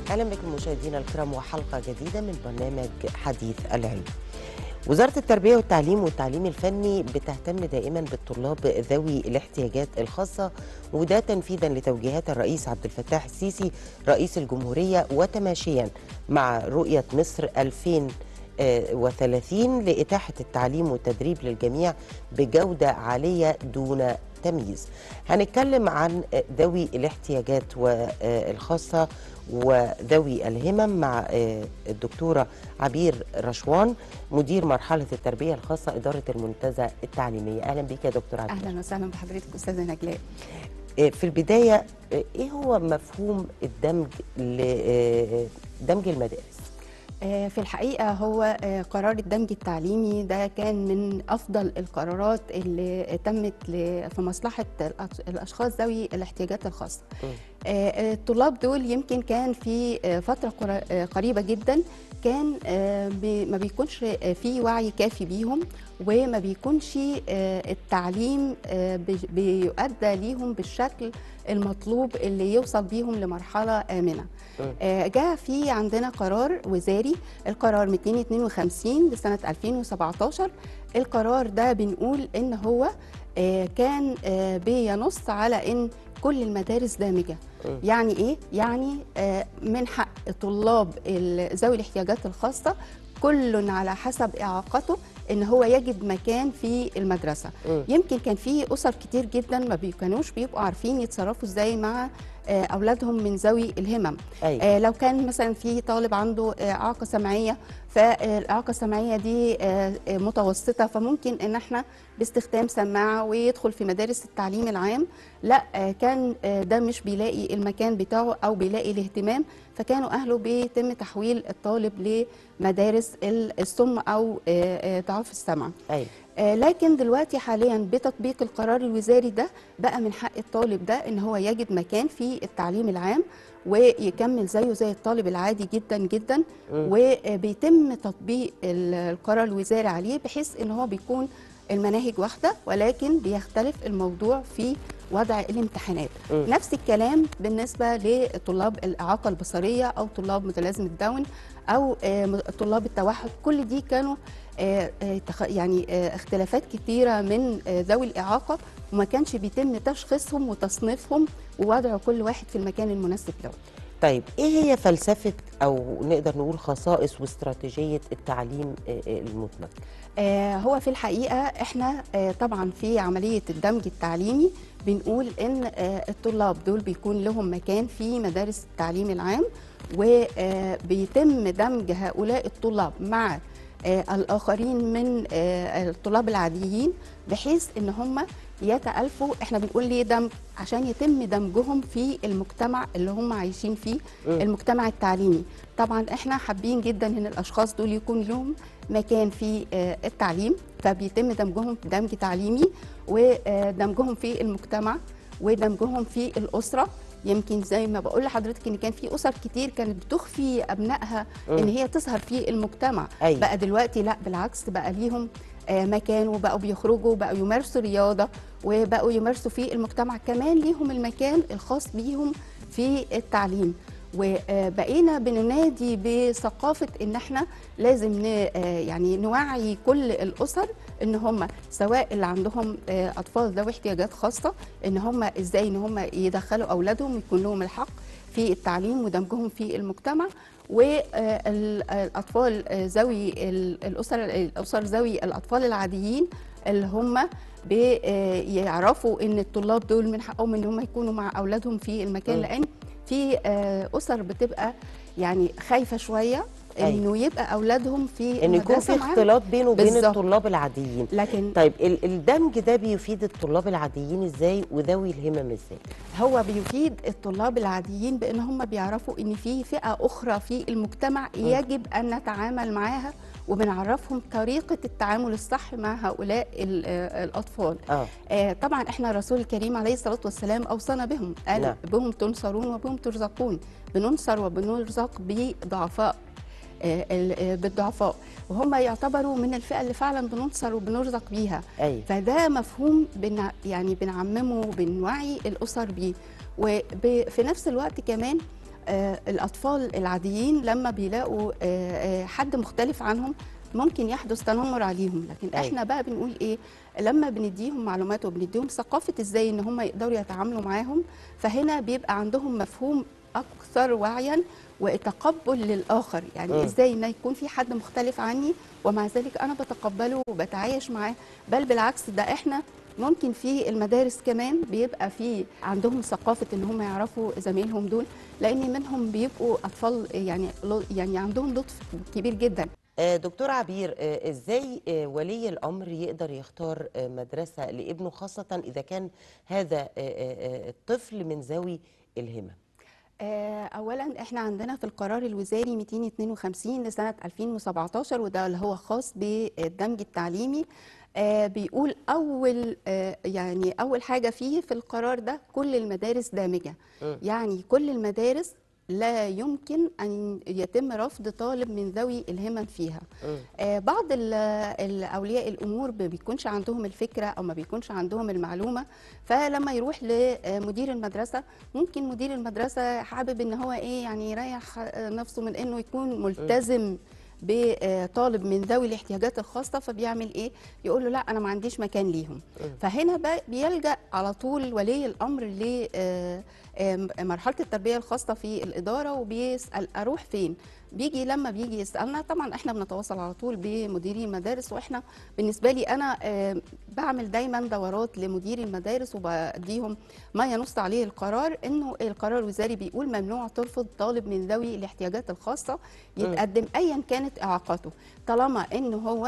اهلا بكم مشاهدينا الكرام وحلقه جديده من برنامج حديث العلم. وزاره التربيه والتعليم والتعليم الفني بتهتم دائما بالطلاب ذوي الاحتياجات الخاصه وده تنفيذا لتوجيهات الرئيس عبد الفتاح السيسي رئيس الجمهوريه وتماشيا مع رؤيه مصر 2030 لاتاحه التعليم والتدريب للجميع بجوده عاليه دون تمييز. هنتكلم عن ذوي الاحتياجات الخاصه وذوي الهمم مع الدكتورة عبير رشوان مدير مرحلة التربية الخاصة إدارة المنتزه التعليمية أهلا بك يا دكتور عبير أهلا وسهلا بحضرتك أستاذة نجلاء في البداية إيه هو مفهوم الدمج دمج المدارس؟ في الحقيقة هو قرار الدمج التعليمي ده كان من أفضل القرارات اللي تمت في مصلحة الأشخاص ذوي الاحتياجات الخاصة الطلاب دول يمكن كان في فترة قريبة جدا كان ما بيكونش في وعي كافي بيهم وما بيكونش التعليم بيؤدى ليهم بالشكل المطلوب اللي يوصل بيهم لمرحلة آمنة جاء في عندنا قرار وزاري القرار 252 لسنة 2017 القرار ده بنقول إن هو كان بينص على إن كل المدارس دامجة يعني إيه؟ يعني من حق طلاب ذوي الاحتياجات الخاصة كل على حسب إعاقته ان هو يجد مكان في المدرسه م. يمكن كان في اسر كتير جدا ما كانوش بيبقوا عارفين يتصرفوا ازاي مع اولادهم من ذوي الهمم أي. آه لو كان مثلا في طالب عنده اعاقه سمعيه فالاعاقه السمعيه دي متوسطه فممكن ان احنا باستخدام سماعه ويدخل في مدارس التعليم العام لا كان ده مش بيلاقي المكان بتاعه او بيلاقي الاهتمام فكانوا اهله بيتم تحويل الطالب لمدارس السم او ضعاف السمع أي. لكن دلوقتي حاليا بتطبيق القرار الوزاري ده بقى من حق الطالب ده ان هو يجد مكان في التعليم العام ويكمل زيه زي الطالب العادي جدا جدا م. وبيتم تطبيق القرار الوزاري عليه بحيث ان هو بيكون المناهج واحده ولكن بيختلف الموضوع في وضع الامتحانات م. نفس الكلام بالنسبه لطلاب الاعاقه البصريه او طلاب متلازمه داون او طلاب التوحد كل دي كانوا يعني اختلافات كثيره من ذوي الاعاقه وما كانش بيتم تشخيصهم وتصنيفهم ووضع كل واحد في المكان المناسب له طيب ايه هي فلسفه او نقدر نقول خصائص واستراتيجيه التعليم المدمج آه هو في الحقيقه احنا آه طبعا في عمليه الدمج التعليمي بنقول ان آه الطلاب دول بيكون لهم مكان في مدارس التعليم العام وبيتم دمج هؤلاء الطلاب مع الآخرين من الطلاب العاديين بحيث ان هم يتألفوا احنا بنقول ليه دمج عشان يتم دمجهم في المجتمع اللي هم عايشين فيه م. المجتمع التعليمي طبعا احنا حابين جدا ان الاشخاص دول يكون لهم مكان في التعليم فبيتم دمجهم دمج تعليمي ودمجهم في المجتمع ودمجهم في الاسره يمكن زي ما بقول لحضرتك ان كان في اسر كتير كانت بتخفي ابنائها م. ان هي تظهر في المجتمع أي. بقى دلوقتي لا بالعكس بقى ليهم مكان وبقوا بيخرجوا بقوا يمارسوا رياضه وبقوا يمارسوا في المجتمع كمان ليهم المكان الخاص بيهم في التعليم وبقينا بننادي بثقافه ان احنا لازم يعني نوعي كل الاسر ان هم سواء اللي عندهم اطفال ذوي احتياجات خاصه ان هم ازاي ان هم يدخلوا اولادهم يكون لهم الحق في التعليم ودمجهم في المجتمع والاطفال ذوي الاسر الاسر ذوي الاطفال العاديين اللي هم بيعرفوا ان الطلاب دول من حقهم ان هم يكونوا مع اولادهم في المكان لان في اسر بتبقى يعني خايفه شويه انه يبقى اولادهم في ان يكون في اختلاط بينه وبين الطلاب العاديين لكن طيب الدمج ده بيفيد الطلاب العاديين ازاي وذوي الهمم ازاي هو بيفيد الطلاب العاديين بان هم بيعرفوا ان في فئه اخرى في المجتمع يجب ان نتعامل معاها وبنعرفهم طريقة التعامل الصح مع هؤلاء الأطفال آه. آه طبعا احنا الرسول الكريم عليه الصلاة والسلام أوصانا بهم قال نعم. بهم تنصرون وبهم ترزقون بننصر وبنرزق بضعفاء بالضعفاء وهم يعتبروا من الفئه اللي فعلا بننصر وبنرزق بيها أيوة. فده مفهوم بن يعني بنعممه وبنوعي الاسر بيه وفي نفس الوقت كمان آه، الاطفال العاديين لما بيلاقوا آه، آه، حد مختلف عنهم ممكن يحدث تنمر عليهم لكن أيوة. احنا بقى بنقول ايه لما بنديهم معلومات وبنديهم ثقافه ازاي ان هم يقدروا يتعاملوا معاهم فهنا بيبقى عندهم مفهوم اكثر وعيا وتقبل للاخر يعني مم. ازاي ان يكون في حد مختلف عني ومع ذلك انا بتقبله وبتعايش معاه بل بالعكس ده احنا ممكن في المدارس كمان بيبقى في عندهم ثقافه ان هم يعرفوا زمايلهم دول لان منهم بيبقوا اطفال يعني يعني عندهم لطف كبير جدا آه، دكتور عبير آه، ازاي آه، ولي الامر يقدر يختار آه، مدرسه لابنه خاصه اذا كان هذا آه، آه، آه، الطفل من ذوي الهمم آه، اولا احنا عندنا في القرار الوزاري 252 لسنه 2017 وده اللي هو خاص بالدمج التعليمي آه، بيقول اول آه، يعني اول حاجه فيه في القرار ده كل المدارس دامجه مم. يعني كل المدارس لا يمكن ان يتم رفض طالب من ذوي الهمم فيها مم. آه، بعض ال- ال- اولياء الامور ما بيكونش عندهم الفكره او ما بيكونش عندهم المعلومه فلما يروح لمدير المدرسه ممكن مدير المدرسه حابب ان هو ايه يعني يريح آه، نفسه من انه يكون ملتزم بطالب من ذوي الاحتياجات الخاصه فبيعمل ايه يقول له لا انا ما عنديش مكان ليهم فهنا بقى بيلجا على طول ولي الامر ل آه، آه، مرحله التربيه الخاصه في الاداره وبيسال اروح فين بيجي لما بيجي يسالنا طبعا احنا بنتواصل على طول بمديري المدارس واحنا بالنسبه لي انا آه، بعمل دايما دورات لمديري المدارس وبديهم ما ينص عليه القرار انه القرار الوزاري بيقول ممنوع ترفض طالب من ذوي الاحتياجات الخاصه يتقدم ايا كانت اعاقته طالما ان هو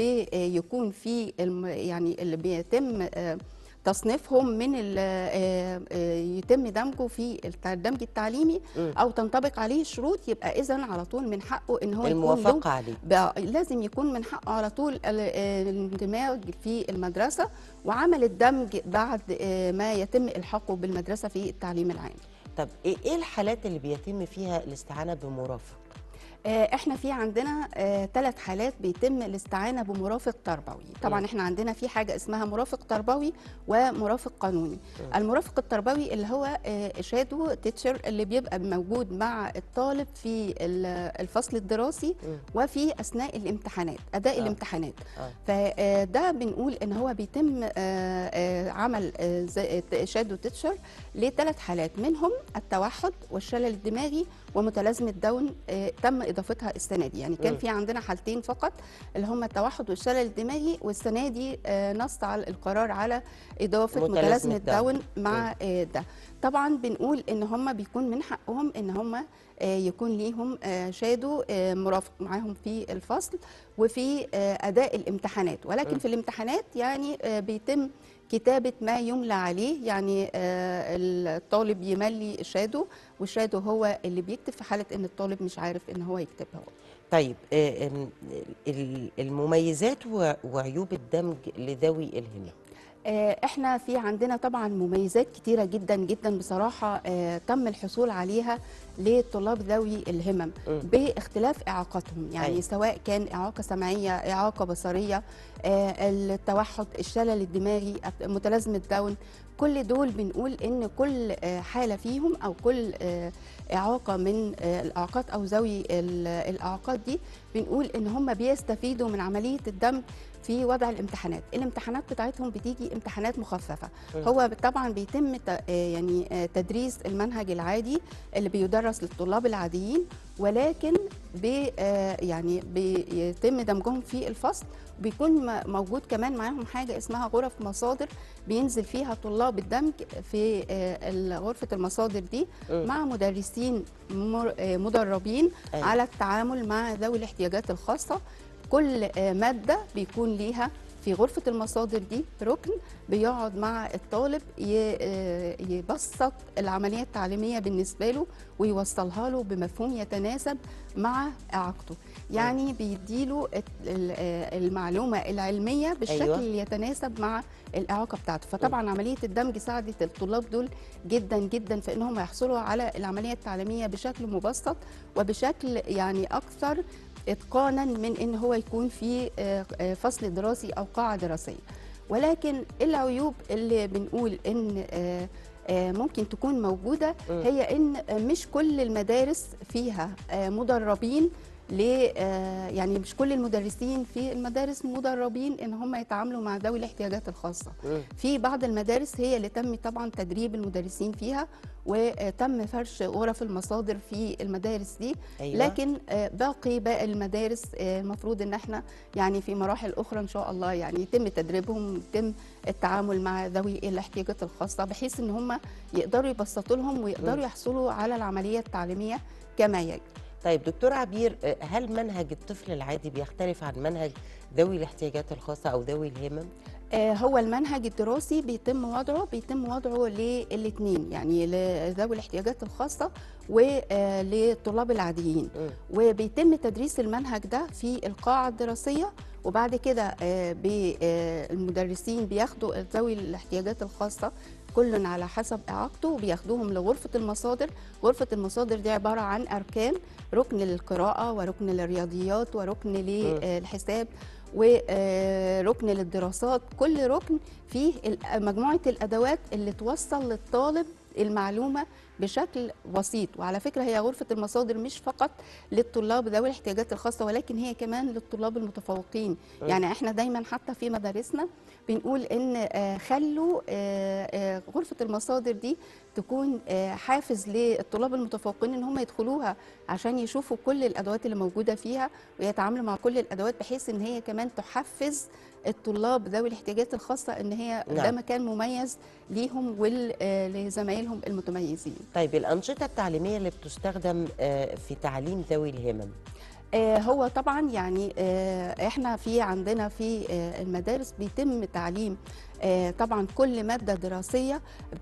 بيكون في الم- يعني اللي بيتم آه، تصنيفهم من ال- آه، آه، يتم دمجه في الت- الدمج التعليمي مم. او تنطبق عليه شروط يبقى اذا على طول من حقه ان هو يكون له الموافقه عليه بقى لازم يكون من حقه على طول ال- آه، الاندماج في المدرسه وعمل الدمج بعد آه، ما يتم الحاقه بالمدرسه في التعليم العام طب ايه إيه الحالات اللي بيتم فيها الاستعانه بمرافق آه، احنا في عندنا ثلاث حالات بيتم الاستعانه بمرافق تربوي طبعا مم. احنا عندنا في حاجه اسمها مرافق تربوي ومرافق قانوني المرافق التربوي اللي هو آه، شادو تيتشر اللي بيبقى موجود مع الطالب في ال- الفصل الدراسي مم. وفي اثناء الامتحانات اداء آه. الامتحانات آه. فده بنقول ان هو بيتم آه، آه، عمل آه، زي- شادو تيتشر لثلاث حالات منهم التوحد والشلل الدماغي ومتلازمه داون آه، تم اضافتها السنه دي يعني كان مم. في عندنا حالتين فقط اللي هم التوحد والشلل الدماغي والسنه دي آه، نص على القرار على اضافه متلازمة متلازمه داون. داون مع آه، ده طبعا بنقول ان هم بيكون من حقهم ان هم آه، يكون ليهم آه، شادو آه، مرافق معاهم في الفصل وفي آه، اداء الامتحانات ولكن م. في الامتحانات يعني آه، بيتم كتابه ما يملى عليه يعني آه، الطالب يملي الشادو والشادو هو اللي بيكتب في حاله ان الطالب مش عارف ان هو يكتبها هو طيب آه، ال- ال- المميزات و- وعيوب الدمج لذوي الهمم آه، احنا في عندنا طبعا مميزات كتيره جدا جدا بصراحه آه، تم الحصول عليها لطلاب ذوي الهمم مم. باختلاف اعاقاتهم يعني أيوة. سواء كان اعاقه سمعيه اعاقه بصريه آه، التوحد الشلل الدماغي متلازمه داون كل دول بنقول ان كل آه، حاله فيهم او كل آه، اعاقه من آه، الاعاقات او ذوي ال- الاعاقات دي بنقول ان هم بيستفيدوا من عمليه الدمج في وضع الامتحانات الامتحانات بتاعتهم بتيجي امتحانات مخففه مم. هو طبعا بيتم ت- آه، يعني آه، تدريس المنهج العادي اللي بيدرس للطلاب العاديين ولكن بي آه، يعني بيتم دمجهم في الفصل بيكون م- موجود كمان معاهم حاجه اسمها غرف مصادر بينزل فيها طلاب الدمج في آه، ال- غرفه المصادر دي مم. مع مدرسين مر- آه، مدربين أيوة. على التعامل مع ذوي الاحتياجات الخاصه كل آه، ماده بيكون ليها في غرفة المصادر دي ركن بيقعد مع الطالب ي- آه، يبسط العملية التعليمية بالنسبة له ويوصلها له بمفهوم يتناسب مع إعاقته يعني بيديله الت- ال- آه، المعلومة العلمية بالشكل أيوة. اللي يتناسب مع الإعاقة بتاعته فطبعا عملية الدمج ساعدت الطلاب دول جدا جدا في إنهم يحصلوا على العملية التعليمية بشكل مبسط وبشكل يعني أكثر اتقانا من ان هو يكون في آه، آه، فصل دراسي او قاعه دراسيه ولكن العيوب اللي بنقول ان آه، آه، ممكن تكون موجوده مم. هي ان مش كل المدارس فيها آه، مدربين ل آه، يعني مش كل المدرسين في المدارس مدربين ان هم يتعاملوا مع ذوي الاحتياجات الخاصه مم. في بعض المدارس هي اللي تم طبعا تدريب المدرسين فيها وتم فرش غرف المصادر في المدارس دي أيوة. لكن آه، باقي باقي المدارس آه، المفروض ان احنا يعني في مراحل اخرى ان شاء الله يعني يتم تدريبهم ويتم التعامل مع ذوي الاحتياجات الخاصه بحيث ان هم يقدروا يبسطوا لهم ويقدروا يحصلوا على العمليه التعليميه كما يجب طيب دكتور عبير آه، هل منهج الطفل العادي بيختلف عن منهج ذوي الاحتياجات الخاصه او ذوي الهمم آه، هو المنهج الدراسي بيتم وضعه بيتم وضعه للاثنين يعني لذوي الاحتياجات الخاصه وللطلاب العاديين مم. وبيتم تدريس المنهج ده في القاعه الدراسيه وبعد كده آه، بي- آه، المدرسين بياخدوا ذوي الاحتياجات الخاصه كل على حسب اعاقته وبياخدوهم لغرفه المصادر غرفه المصادر دي عباره عن اركان ركن للقراءه وركن للرياضيات وركن للحساب وركن للدراسات كل ركن فيه ال- مجموعه الادوات اللي توصل للطالب المعلومه بشكل بسيط وعلى فكره هي غرفه المصادر مش فقط للطلاب ذوي الاحتياجات الخاصه ولكن هي كمان للطلاب المتفوقين مم. يعني احنا دايما حتى في مدارسنا بنقول ان آه، خلوا آه، آه، غرفه المصادر دي تكون آه، حافز للطلاب المتفوقين ان هم يدخلوها عشان يشوفوا كل الادوات اللي موجوده فيها ويتعاملوا مع كل الادوات بحيث ان هي كمان تحفز الطلاب ذوي الاحتياجات الخاصه ان هي ده نعم. مكان مميز ليهم ولزمايلهم المتميزين طيب الانشطه التعليميه اللي بتستخدم آه، في تعليم ذوي الهمم آه، هو طبعا يعني آه، احنا في عندنا في آه، المدارس بيتم تعليم آه، طبعا كل ماده دراسيه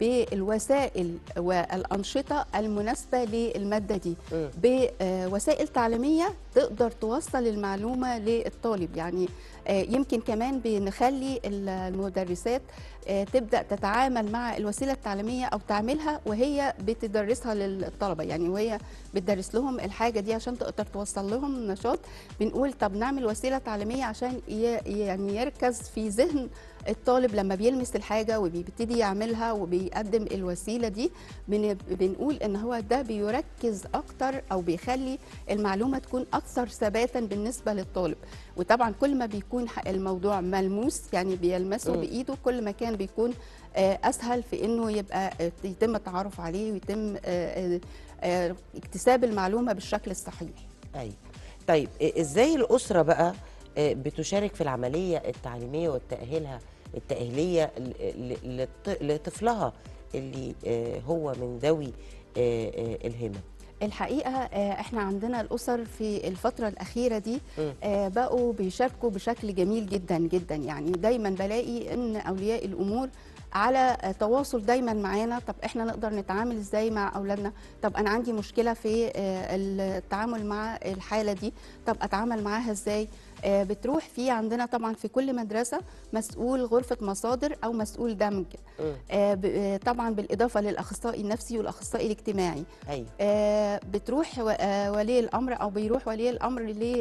بالوسائل والانشطه المناسبه للماده دي مم. بوسائل تعليميه تقدر توصل المعلومه للطالب يعني آه، يمكن كمان بنخلي المدرسات آه، تبدا تتعامل مع الوسيله التعليميه او تعملها وهي بتدرسها للطلبه يعني وهي بتدرس لهم الحاجه دي عشان تقدر توصل لهم نشاط بنقول طب نعمل وسيله تعليميه عشان ي- يعني يركز في ذهن الطالب لما بيلمس الحاجه وبيبتدي يعملها وبيقدم الوسيله دي بن- بنقول ان هو ده بيركز اكتر او بيخلي المعلومه تكون اكثر ثباتا بالنسبه للطالب وطبعا كل ما بيكون ح- الموضوع ملموس يعني بيلمسه مم. بايده كل ما كان بيكون آه، اسهل في انه يبقى آه، يتم التعرف عليه ويتم آه، آه، آه، اكتساب المعلومه بالشكل الصحيح ايوه طيب إيه- ازاي الاسره بقى آه، بتشارك في العمليه التعليميه والتاهيلها التاهيليه ل- ل- لط- لطفلها اللي آه، هو من ذوي آه، آه، الهمم الحقيقه آه، احنا عندنا الاسر في الفتره الاخيره دي مم. آه، بقوا بيشاركوا بشكل جميل جدا جدا يعني دايما بلاقي ان اولياء الامور على آه، تواصل دايما معانا طب احنا نقدر نتعامل ازاي مع اولادنا طب انا عندي مشكله في آه، التعامل مع الحاله دي طب اتعامل معاها ازاي آه، بتروح في عندنا طبعا في كل مدرسه مسؤول غرفه مصادر او مسؤول دمج مم. آه، ب- آه، طبعا بالاضافه للاخصائي النفسي والاخصائي الاجتماعي ايوه آه، بتروح و- آه، ولي الامر او بيروح ولي الامر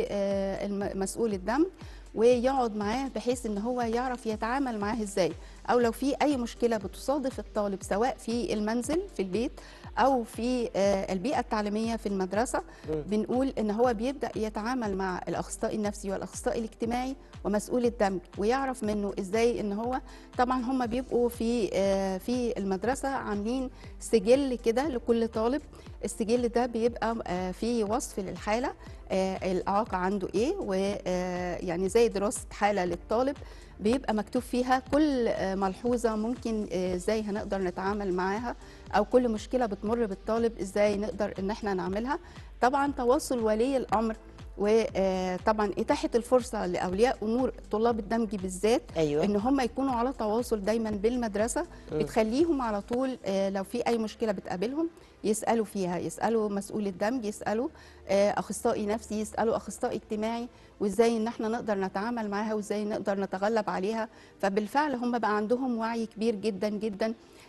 لمسؤول الدم ويقعد معاه بحيث ان هو يعرف يتعامل معاه ازاي او لو في اي مشكله بتصادف الطالب سواء في المنزل في البيت او في آه، البيئه التعليميه في المدرسه مم. بنقول ان هو بيبدا يتعامل مع الاخصائي النفسي والاخصائي الاجتماعي ومسؤول الدمج ويعرف منه ازاي ان هو طبعا هم بيبقوا في آه، في المدرسه عاملين سجل كده لكل طالب السجل ده بيبقى آه، فيه وصف للحاله آه، الاعاقه عنده ايه ويعني زي دراسه حاله للطالب بيبقى مكتوب فيها كل آه، ملحوظه ممكن آه، ازاي هنقدر نتعامل معاها او كل مشكله بتمر بالطالب ازاي نقدر ان احنا نعملها طبعا تواصل ولي الامر وطبعا اتاحه الفرصه لاولياء امور طلاب الدمج بالذات ايوه ان هم يكونوا على تواصل دايما بالمدرسه مم. بتخليهم على طول آه، لو في اي مشكله بتقابلهم يسالوا فيها يسالوا مسؤول الدمج يسالوا آه، اخصائي نفسي يسالوا اخصائي اجتماعي وازاي ان احنا نقدر نتعامل معاها وازاي نقدر نتغلب عليها فبالفعل هم بقى عندهم وعي كبير جدا جدا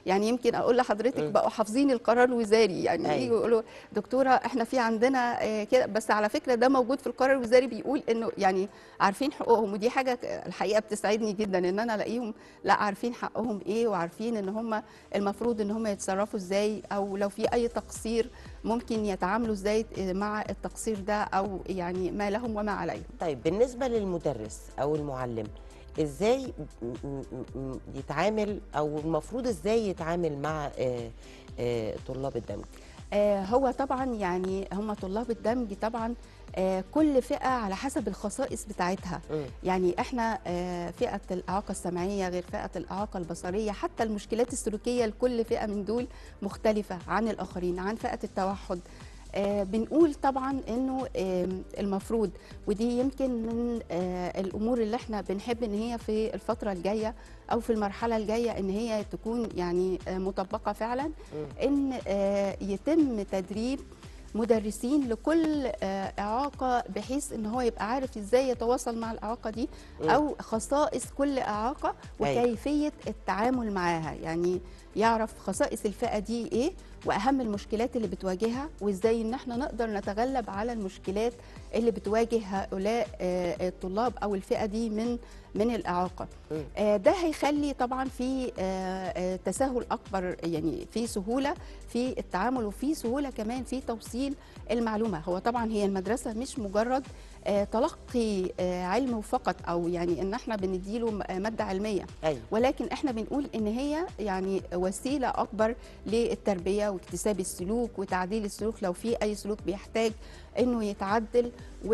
يعني يمكن اقول لحضرتك بقوا حافظين القرار الوزاري يعني أيوة. يجوا يقولوا دكتوره احنا في عندنا آه، كده بس على فكره ده موجود في القرار الوزاري بيقول انه يعني عارفين حقوقهم ودي حاجه ك- الحقيقه بتسعدني جدا ان انا الاقيهم لا عارفين حقهم ايه وعارفين ان هم المفروض ان هم يتصرفوا ازاي او لو في اي تقصير ممكن يتعاملوا ازاي مع التقصير ده او يعني ما لهم وما عليهم طيب بالنسبة للمدرس أو المعلم ازاي م- م- م- يتعامل او المفروض ازاي يتعامل مع آه، آه، طلاب الدمج آه، هو طبعا يعني هم طلاب الدمج طبعا آه، كل فئة على حسب الخصائص بتاعتها مم. يعني احنا آه، فئة الإعاقة السمعية غير فئة الإعاقة البصرية حتى المشكلات السلوكية لكل فئة من دول مختلفة عن الآخرين عن فئة التوحد آه، بنقول طبعا انه آم، المفروض ودي يمكن من آه، الامور اللي احنا بنحب ان هي في الفتره الجايه او في المرحله الجايه ان هي تكون يعني آه، مطبقه فعلا ان آه، يتم تدريب مدرسين لكل آه، اعاقه بحيث ان هو يبقى عارف ازاي يتواصل مع الاعاقه دي مم. او خصائص كل اعاقه أيوة. وكيفيه التعامل معاها يعني يعرف خصائص الفئه دي ايه واهم المشكلات اللي بتواجهها وازاي ان احنا نقدر نتغلب على المشكلات اللي بتواجه هؤلاء آه، الطلاب او الفئه دي من من الاعاقه مم. آه، ده هيخلي طبعا في آه، آه، تساهل اكبر يعني في سهوله في التعامل وفي سهوله كمان في توصيل المعلومه هو طبعا هي المدرسه مش مجرد آه، تلقي آه، علم فقط او يعني ان احنا بنديله م- آه، ماده علميه ايوه ولكن احنا بنقول ان هي يعني وسيله اكبر للتربيه واكتساب السلوك وتعديل السلوك لو في اي سلوك بيحتاج انه يتعدل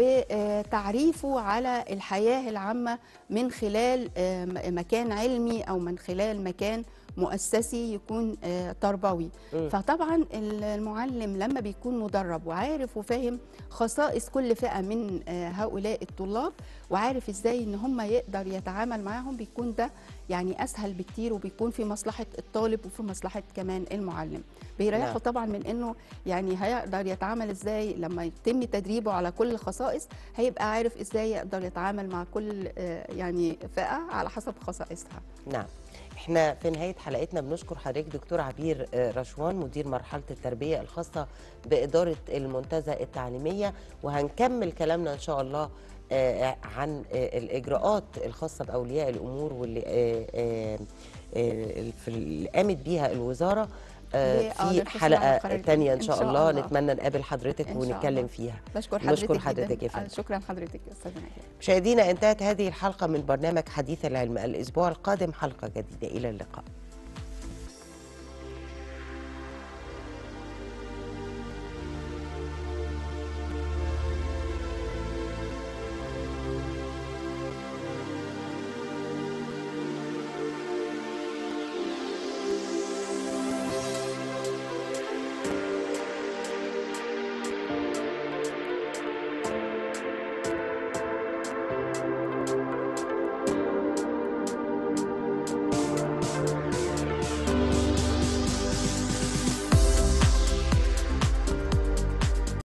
وتعريفه على الحياه العامه من خلال آه، م- مكان علمي او من خلال مكان مؤسسي يكون آه، تربوي مم. فطبعا المعلم لما بيكون مدرب وعارف وفاهم خصائص كل فئه من آه، هؤلاء الطلاب وعارف ازاي ان هم يقدر يتعامل معاهم بيكون ده يعني اسهل بكتير وبيكون في مصلحه الطالب وفي مصلحه كمان المعلم بيريحه نعم. طبعا من انه يعني هيقدر يتعامل ازاي لما يتم تدريبه على كل الخصائص هيبقى عارف ازاي يقدر يتعامل مع كل آه، يعني فئه على حسب خصائصها نعم احنا في نهاية حلقتنا بنشكر حضرتك دكتور عبير آه، رشوان مدير مرحلة التربية الخاصة بإدارة المنتزه التعليمية وهنكمل كلامنا إن شاء الله آه، عن آه، الإجراءات الخاصة بأولياء الأمور واللي آه، آه، آه، في اللي قامت بيها الوزارة آه، ليه؟ آه، في للحصول على حلقة القرار تانية إن إن شاء شاء الله الله. نتمنى نقابل حضرتك إن شاء ونتكلم الله. فيها بشكر نشكر حضرتك حضرتك جداً. يا فندم. آه، شكرا حضرتك يا استاذه نجاة مشاهدينا انتهت هذه الحلقة من برنامج حديث العلم الأسبوع القادم حلقة جديدة إلى اللقاء